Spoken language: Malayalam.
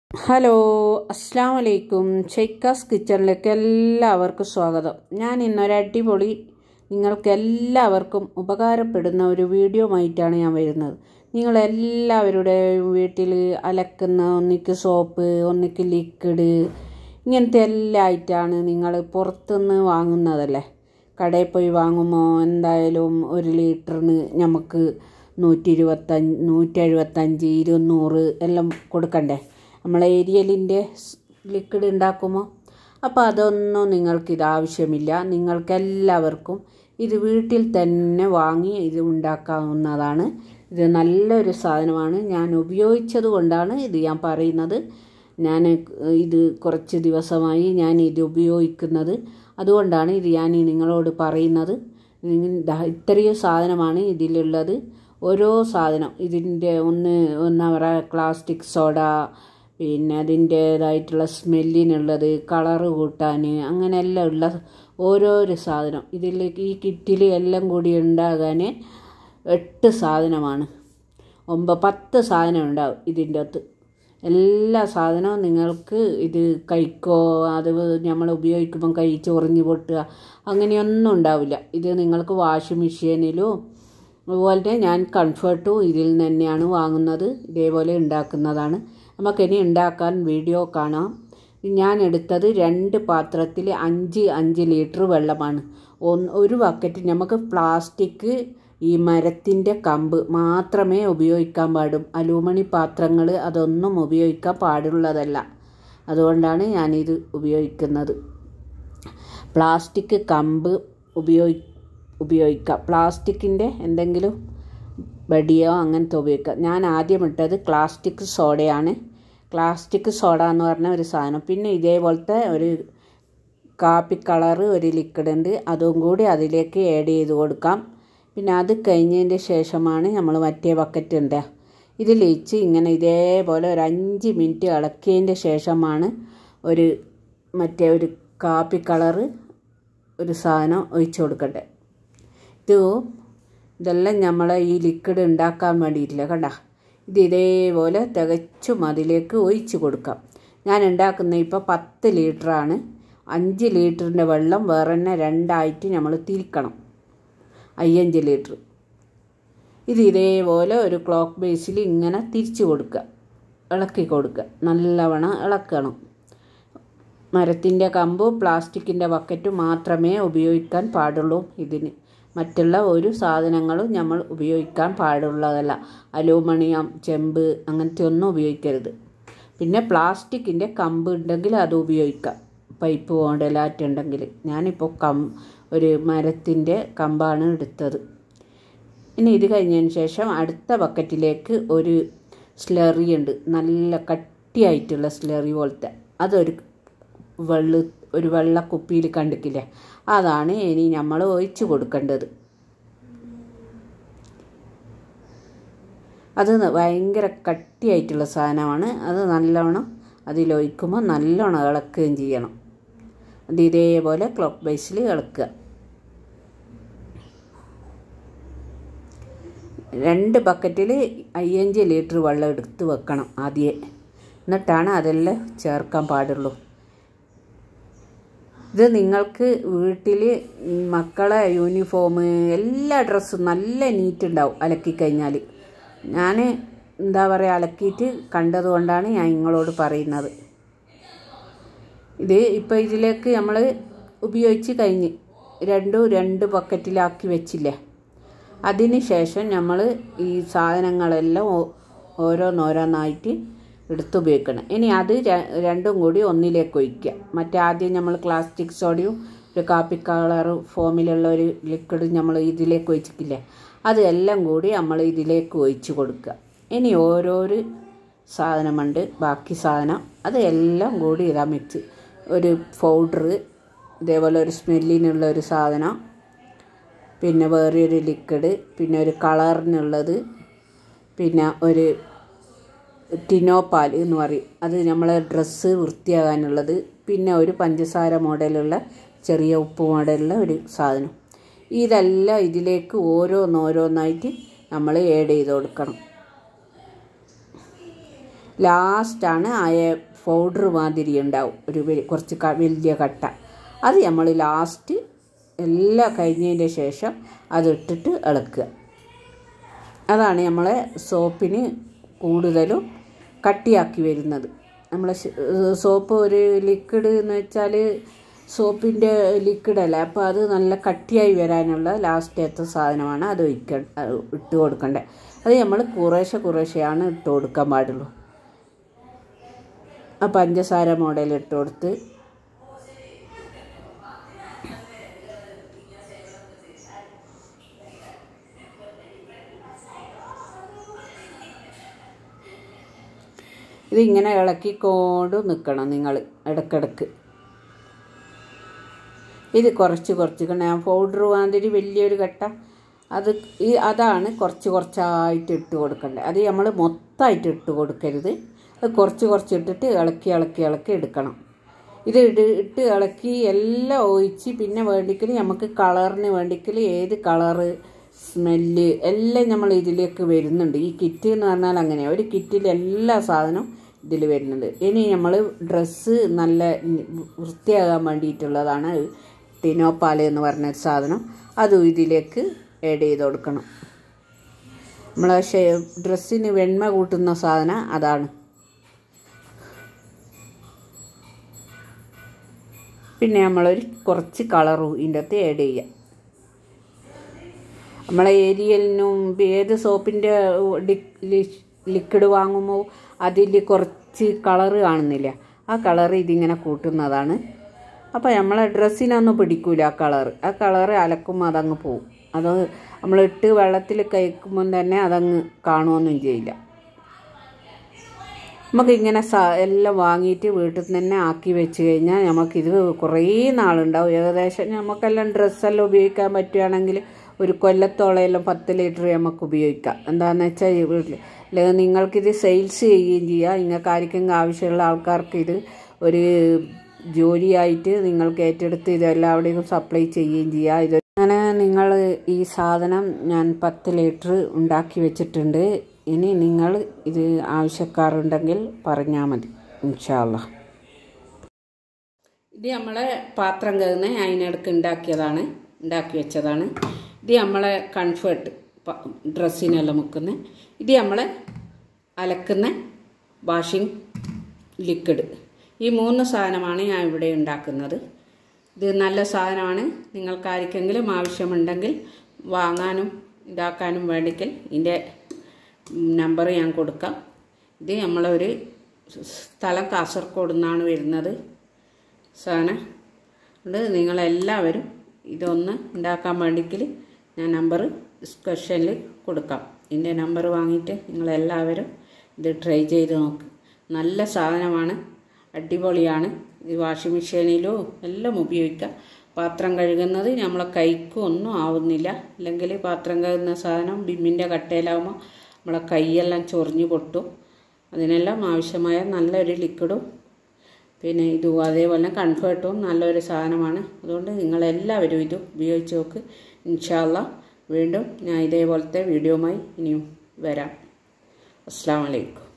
ഹലോ അസ്സാം വലൈക്കും ഷെയ്ക്കാസ് കിച്ചണിലേക്ക് എല്ലാവർക്കും സ്വാഗതം ഞാൻ ഇന്നൊരു അടിപൊളി നിങ്ങൾക്ക് എല്ലാവർക്കും ഉപകാരപ്പെടുന്ന ഒരു വീഡിയോ ആയിട്ടാണ് ഞാൻ വരുന്നത് നിങ്ങളെല്ലാവരുടെയും വീട്ടിൽ അലക്കുന്ന ഒന്നിക്ക് സോപ്പ് ഒന്നിക്ക് ലിക്വിഡ് ഇങ്ങനത്തെ എല്ലാം ആയിട്ടാണ് നിങ്ങൾ പുറത്തുനിന്ന് വാങ്ങുന്നതല്ലേ കടയിൽ പോയി വാങ്ങുമ്പോൾ എന്തായാലും ഒരു ലിറ്ററിന് നമുക്ക് നൂറ്റി ഇരുപത്തഞ്ച് നൂറ്റി എഴുപത്തഞ്ച് ഇരുന്നൂറ് എല്ലാം കൊടുക്കണ്ടേ നമ്മളെ ഏരിയലിൻ്റെ ലിക്വിഡ് ഉണ്ടാക്കുമ്പോൾ അപ്പോൾ അതൊന്നും നിങ്ങൾക്കിത് ആവശ്യമില്ല നിങ്ങൾക്കെല്ലാവർക്കും ഇത് വീട്ടിൽ തന്നെ വാങ്ങി ഇത് ഉണ്ടാക്കാവുന്നതാണ് ഇത് നല്ലൊരു സാധനമാണ് ഞാൻ ഉപയോഗിച്ചത് കൊണ്ടാണ് ഇത് ഞാൻ പറയുന്നത് ഞാൻ ഇത് കുറച്ച് ദിവസമായി ഞാൻ ഇത് ഉപയോഗിക്കുന്നത് അതുകൊണ്ടാണ് ഇത് ഞാൻ നിങ്ങളോട് പറയുന്നത് ഇത്രയും സാധനമാണ് ഇതിലുള്ളത് ഓരോ സാധനം ഇതിൻ്റെ ഒന്ന് എന്താ പറയുക പ്ലാസ്റ്റിക് സോഡ പിന്നെ അതിൻ്റേതായിട്ടുള്ള സ്മെല്ലിനുള്ളത് കളറ് കൂട്ടാൻ അങ്ങനെയെല്ലാം ഉള്ള ഓരോരോ സാധനം ഇതിൽ ഈ കിറ്റിൽ എല്ലാം കൂടി ഉണ്ടാകാൻ എട്ട് സാധനമാണ് ഒമ്പ പത്ത് സാധനം ഉണ്ടാവും ഇതിൻ്റെ അകത്ത് എല്ലാ സാധനവും നിങ്ങൾക്ക് ഇത് കഴിക്കോ അത് നമ്മൾ ഉപയോഗിക്കുമ്പം കൈ ചൊറിഞ്ഞ് പൊട്ടുക അങ്ങനെയൊന്നും ഉണ്ടാവില്ല ഇത് നിങ്ങൾക്ക് വാഷിംഗ് മെഷീനിലും അതുപോലെ ഞാൻ കംഫർട്ടും ഇതിൽ നിന്ന് തന്നെയാണ് വാങ്ങുന്നത് ഇതേപോലെ ഉണ്ടാക്കുന്നതാണ് നമുക്കിനി ഉണ്ടാക്കാൻ വീഡിയോ കാണാം ഞാൻ എടുത്തത് രണ്ട് പാത്രത്തിൽ അഞ്ച് അഞ്ച് ലിറ്റർ വെള്ളമാണ് ഒന്ന് ഒരു ബക്കറ്റ് നമുക്ക് പ്ലാസ്റ്റിക് ഈ മരത്തിൻ്റെ കമ്പ് മാത്രമേ ഉപയോഗിക്കാൻ പാടും അലൂമിനി പാത്രങ്ങൾ അതൊന്നും ഉപയോഗിക്കാൻ പാടുള്ളതല്ല അതുകൊണ്ടാണ് ഞാനിത് ഉപയോഗിക്കുന്നത് പ്ലാസ്റ്റിക് കമ്പ് ഉപയോഗി ഉപയോഗിക്കാം പ്ലാസ്റ്റിക്കിൻ്റെ എന്തെങ്കിലും ബടിയോ അങ്ങനത്തെ ഉപയോഗിക്കാം ഞാൻ ആദ്യം ഇട്ടത് പ്ലാസ്റ്റിക് സോഡയാണ് പ്ലാസ്റ്റിക് സോഡ എന്ന് പറഞ്ഞ ഒരു സാധനം പിന്നെ ഇതേപോലത്തെ ഒരു കാപ്പി കളറ് ഒരു ലിക്വിഡ് ഉണ്ട് അതും കൂടി അതിലേക്ക് ആഡ് ചെയ്ത് കൊടുക്കാം പിന്നെ അത് കഴിഞ്ഞതിൻ്റെ ശേഷമാണ് നമ്മൾ മറ്റേ ബക്കറ്റ് ഉണ്ട് ഇതിലേച്ച് ഇങ്ങനെ ഇതേപോലെ ഒരു അഞ്ച് മിനിറ്റ് ഇളക്കിയതിൻ്റെ ശേഷമാണ് ഒരു മറ്റേ ഒരു കാപ്പി കളറ് ഒരു സാധനം ഒഴിച്ചു കൊടുക്കട്ടെ ഇത് ഇതെല്ലാം നമ്മളെ ഈ ലിക്വിഡ് ഉണ്ടാക്കാൻ വേണ്ടിയിട്ടില്ല കണ്ട ഇത് ഇതേപോലെ തികച്ചും അതിലേക്ക് ഒഴിച്ച് കൊടുക്കാം ഞാൻ ഉണ്ടാക്കുന്ന ഇപ്പോൾ പത്ത് ലിറ്ററാണ് അഞ്ച് ലിറ്ററിൻ്റെ വെള്ളം വേറെ തന്നെ രണ്ടായിട്ട് നമ്മൾ തിരിക്കണം അയ്യഞ്ച് ലിറ്റർ ഇത് ഇതേപോലെ ഒരു ക്ലോക്ക് ബേസിൽ ഇങ്ങനെ തിരിച്ചു കൊടുക്കുക ഇളക്കി കൊടുക്കുക നല്ലവണ്ണം ഇളക്കണം മരത്തിൻ്റെ കമ്പും പ്ലാസ്റ്റിക്കിൻ്റെ ബക്കറ്റും മാത്രമേ ഉപയോഗിക്കാൻ പാടുള്ളൂ ഇതിന് മറ്റുള്ള ഒരു സാധനങ്ങളും നമ്മൾ ഉപയോഗിക്കാൻ പാടുള്ളതല്ല അലൂമിനിയം ചെമ്പ് അങ്ങനത്തെ ഒന്നും ഉപയോഗിക്കരുത് പിന്നെ പ്ലാസ്റ്റിക്കിൻ്റെ കമ്പ് ഉണ്ടെങ്കിൽ അത് ഉപയോഗിക്കാം പൈപ്പ് മോഡലായിട്ടുണ്ടെങ്കിൽ ഞാനിപ്പോൾ കം ഒരു മരത്തിൻ്റെ കമ്പാണ് എടുത്തത് ഇനി ഇത് കഴിഞ്ഞതിന് ശേഷം അടുത്ത ബക്കറ്റിലേക്ക് ഒരു സ്ലറി ഉണ്ട് നല്ല കട്ടിയായിട്ടുള്ള സ്ലറി പോലത്തെ അതൊരു വെള്ള ഒരു വെള്ള കുപ്പിയിൽ കണ്ടിക്കില്ലേ അതാണ് ഇനി നമ്മൾ ഒഴിച്ച് കൊടുക്കേണ്ടത് അത് ഭയങ്കര കട്ടിയായിട്ടുള്ള സാധനമാണ് അത് നല്ലോണം അതിലൊഴിക്കുമ്പോൾ നല്ലോണം ഇളക്കുകയും ചെയ്യണം അത് ഇതേപോലെ ക്ലോക്ക് ബേസിൽ ഇളക്കുക രണ്ട് ബക്കറ്റിൽ അയ്യഞ്ച് ലിറ്റർ വെള്ളം എടുത്ത് വെക്കണം ആദ്യമേ എന്നിട്ടാണ് അതെല്ലാം ചേർക്കാൻ പാടുള്ളൂ ഇത് നിങ്ങൾക്ക് വീട്ടിൽ മക്കളെ യൂണിഫോം എല്ലാ ഡ്രസ്സും നല്ല നീറ്റ് ഉണ്ടാവും അലക്കി കഴിഞ്ഞാൽ ഞാൻ എന്താ പറയുക അലക്കിയിട്ട് കണ്ടതുകൊണ്ടാണ് ഞാൻ നിങ്ങളോട് പറയുന്നത് ഇത് ഇപ്പോൾ ഇതിലേക്ക് നമ്മൾ ഉപയോഗിച്ച് കഴിഞ്ഞ് രണ്ടും രണ്ട് ബക്കറ്റിലാക്കി വെച്ചില്ലേ അതിന് ശേഷം നമ്മൾ ഈ സാധനങ്ങളെല്ലാം ഓരോന്നോരോന്നായിട്ട് എടുത്ത് ഉപയോഗിക്കണം ഇനി അത് രണ്ടും കൂടി ഒന്നിലേക്ക് ഒഴിക്കുക മറ്റേ ആദ്യം നമ്മൾ പ്ലാസ്റ്റിക് സോഡയും ഒരു കാപ്പി കളർ ഫോമിലുള്ള ഒരു ലിക്വിഡ് നമ്മൾ ഇതിലേക്ക് ഒഴിച്ചിട്ടില്ലേ അതെല്ലാം കൂടി നമ്മൾ ഇതിലേക്ക് ഒഴിച്ച് കൊടുക്കുക ഇനി ഓരോരോ സാധനമുണ്ട് ബാക്കി സാധനം അത് എല്ലാം കൂടി ഇതാ മിക്സ് ഒരു പൗഡർ ഇതേപോലെ ഒരു സ്മെല്ലിനുള്ള ഒരു സാധനം പിന്നെ വേറെ ഒരു ലിക്വിഡ് പിന്നെ ഒരു കളറിനുള്ളത് പിന്നെ ഒരു ടിനോപാൽ എന്ന് പറയും അത് നമ്മളെ ഡ്രസ്സ് വൃത്തിയാകാനുള്ളത് പിന്നെ ഒരു പഞ്ചസാര മോഡലുള്ള ചെറിയ ഉപ്പ് മോഡലുള്ള ഒരു സാധനം ഇതെല്ലാം ഇതിലേക്ക് ഓരോന്നോരോന്നായിട്ട് നമ്മൾ ഏഡ് ചെയ്ത് കൊടുക്കണം ലാസ്റ്റാണ് ആ പൗഡർ മാതിരി ഉണ്ടാവും ഒരു വെ- കുറച്ച് ക- വലിയ കട്ട അത് നമ്മൾ ലാസ്റ്റ് എല്ലാം കഴിഞ്ഞതിൻ്റെ ശേഷം അതിട്ടിട്ട് ഇളക്കുക അതാണ് നമ്മളെ സോപ്പിന് കൂടുതലും കട്ടിയാക്കി വരുന്നത് നമ്മളെ ശ- സോപ്പ് ഒരു ലിക്വിഡ് എന്ന് വെച്ചാൽ സോപ്പിൻ്റെ ലിക്വിഡല്ല അപ്പോൾ അത് നല്ല കട്ടിയായി വരാനുള്ള ലാസ്റ്റത്തെ സാധനമാണ് അത് ഒഴിക്ക അത് ഇട്ട് കൊടുക്കേണ്ടത് അത് നമ്മൾ കുറേശ്ശെ കുറേശ്ശെയാണ് ഇട്ട് കൊടുക്കാൻ പാടുള്ളൂ ആ പഞ്ചസാര മോഡൽ ഇട്ട് കൊടുത്ത് ഇതിങ്ങനെ ഇളക്കിക്കൊണ്ട് നിൽക്കണം നിങ്ങൾ ഇടക്കിടക്ക് ഇത് കുറച്ച് കുറച്ച് ഞാൻ പൗഡർ മാതിരി വലിയൊരു കട്ട അത് ഈ അതാണ് കുറച്ച് കുറച്ചായിട്ട് ഇട്ട് കൊടുക്കേണ്ടത് അത് നമ്മൾ മൊത്തമായിട്ട് ഇട്ട് കൊടുക്കരുത് അത് കുറച്ച് കുറച്ച് ഇട്ടിട്ട് ഇളക്കി ഇളക്കി ഇളക്കി എടുക്കണം ഇത് ഇട് ഇട്ട് ഇളക്കി എല്ലാം ഒഴിച്ച് പിന്നെ വേണ്ടിക്കൽ നമുക്ക് കളറിന് വേണ്ടിക്കൽ ഏത് കളറ് സ്മെല്ല് എല്ലാം നമ്മൾ ഇതിലേക്ക് വരുന്നുണ്ട് ഈ കിറ്റ് എന്ന് പറഞ്ഞാൽ അങ്ങനെയാണ് ഒരു കിറ്റിൽ എല്ലാ സാധനവും ഇതിൽ വരുന്നുണ്ട് ഇനി നമ്മൾ ഡ്രസ്സ് നല്ല വൃത്തിയാകാൻ വേണ്ടിയിട്ടുള്ളതാണ് ടിനോപ്പാൽ എന്ന് പറഞ്ഞൊരു സാധനം അതും ഇതിലേക്ക് ആഡ് ചെയ്ത് കൊടുക്കണം നമ്മളെ ഷേ ഡ്രസ്സിന് വെണ്മ കൂട്ടുന്ന സാധനം അതാണ് പിന്നെ നമ്മളൊരു കുറച്ച് കളറും ഇതിൻ്റെ അകത്ത് ആഡ് ചെയ്യാം നമ്മളെ ഏരിയലിനും ഏത് സോപ്പിൻ്റെ ലിക്വിഡ് വാങ്ങുമ്പോൾ അതിൽ കുറച്ച് കളറ് കാണുന്നില്ല ആ കളറ് ഇതിങ്ങനെ കൂട്ടുന്നതാണ് അപ്പോൾ നമ്മളെ ഡ്രസ്സിനൊന്നും പിടിക്കൂല ആ കളറ് ആ കളറ് അലക്കുമ്പോൾ അതങ്ങ് പോവും അത് നമ്മളിട്ട് വെള്ളത്തിൽ കഴിക്കുമ്പം തന്നെ അതങ്ങ് കാണുകയൊന്നും ചെയ്യില്ല നമുക്കിങ്ങനെ സ എല്ലാം വാങ്ങിയിട്ട് വീട്ടിൽ നിന്ന് തന്നെ ആക്കി വെച്ച് കഴിഞ്ഞാൽ നമുക്കിത് കുറേ നാളുണ്ടാവും ഏകദേശം നമുക്കെല്ലാം ഡ്രസ്സെല്ലാം ഉപയോഗിക്കാൻ പറ്റുകയാണെങ്കിൽ ഒരു കൊല്ലത്തോളം എല്ലാം പത്ത് ലിറ്റർ നമുക്ക് ഉപയോഗിക്കാം എന്താണെന്ന് വെച്ചാൽ ഈ വീട്ടിൽ അല്ലെങ്കിൽ നിങ്ങൾക്കിത് സെയിൽസ് ചെയ്യുകയും ചെയ്യുക നിങ്ങൾക്ക് ആർക്കെങ്കിലും ആവശ്യമുള്ള ആൾക്കാർക്ക് ഇത് ഒരു ജോലിയായിട്ട് നിങ്ങൾക്ക് ഏറ്റെടുത്ത് ഇതെല്ലാവിടെയും സപ്ലൈ ചെയ്യുകയും ചെയ്യുക ഇത് അങ്ങനെ നിങ്ങൾ ഈ സാധനം ഞാൻ പത്ത് ലിറ്റർ ഉണ്ടാക്കി വെച്ചിട്ടുണ്ട് ഇനി നിങ്ങൾ ഇത് ആവശ്യക്കാരുണ്ടെങ്കിൽ പറഞ്ഞാൽ മതി ഇൻഷാല്ല ഇത് നമ്മളെ പാത്രം കഴുകുന്ന അതിനിടക്ക് ഉണ്ടാക്കിയതാണ് ഉണ്ടാക്കി വെച്ചതാണ് ഇത് നമ്മളെ കംഫർട്ട് ഡ്രസ്സിനെല്ലാം മുക്കുന്ന ഇത് നമ്മളെ അലക്കുന്ന വാഷിംഗ് ലിക്വിഡ് ഈ മൂന്ന് സാധനമാണ് ഞാൻ ഇവിടെ ഉണ്ടാക്കുന്നത് ഇത് നല്ല സാധനമാണ് നിങ്ങൾക്ക് ആർക്കെങ്കിലും ആവശ്യമുണ്ടെങ്കിൽ വാങ്ങാനും ഇതാക്കാനും വേണ്ടിക്കൽ ഇതിൻ്റെ നമ്പർ ഞാൻ കൊടുക്കാം ഇത് നമ്മളൊരു സ്ഥലം കാസർഗോഡ് നിന്നാണ് വരുന്നത് സാധനം അതുകൊണ്ട് നിങ്ങളെല്ലാവരും ഇതൊന്ന് ഉണ്ടാക്കാൻ വേണ്ടിക്കൽ ഞാൻ നമ്പർ ഡിസ്കഷനിൽ കൊടുക്കാം ഇതിൻ്റെ നമ്പർ വാങ്ങിയിട്ട് നിങ്ങളെല്ലാവരും ഇത് ട്രൈ ചെയ്ത് നോക്ക് നല്ല സാധനമാണ് അടിപൊളിയാണ് ഈ വാഷിംഗ് മെഷീനിലോ എല്ലാം ഉപയോഗിക്കാം പാത്രം കഴുകുന്നത് നമ്മളെ കൈക്കും ഒന്നും ആവുന്നില്ല അല്ലെങ്കിൽ പാത്രം കഴുകുന്ന സാധനം ബിമ്മിൻ്റെ കട്ടയിലാവുമ്പോൾ നമ്മളെ കൈയെല്ലാം ചൊറിഞ്ഞു പൊട്ടും അതിനെല്ലാം ആവശ്യമായ നല്ലൊരു ലിക്വിഡും പിന്നെ ഇതും അതേപോലെ കംഫർട്ടും നല്ലൊരു സാധനമാണ് അതുകൊണ്ട് നിങ്ങളെല്ലാവരും ഇത് ഉപയോഗിച്ച് നോക്ക് ഇൻഷാല്ല വീണ്ടും ഞാൻ ഇതേപോലത്തെ വീഡിയോയുമായി ഇനിയും വരാം അസ്സാം വലൈക്കും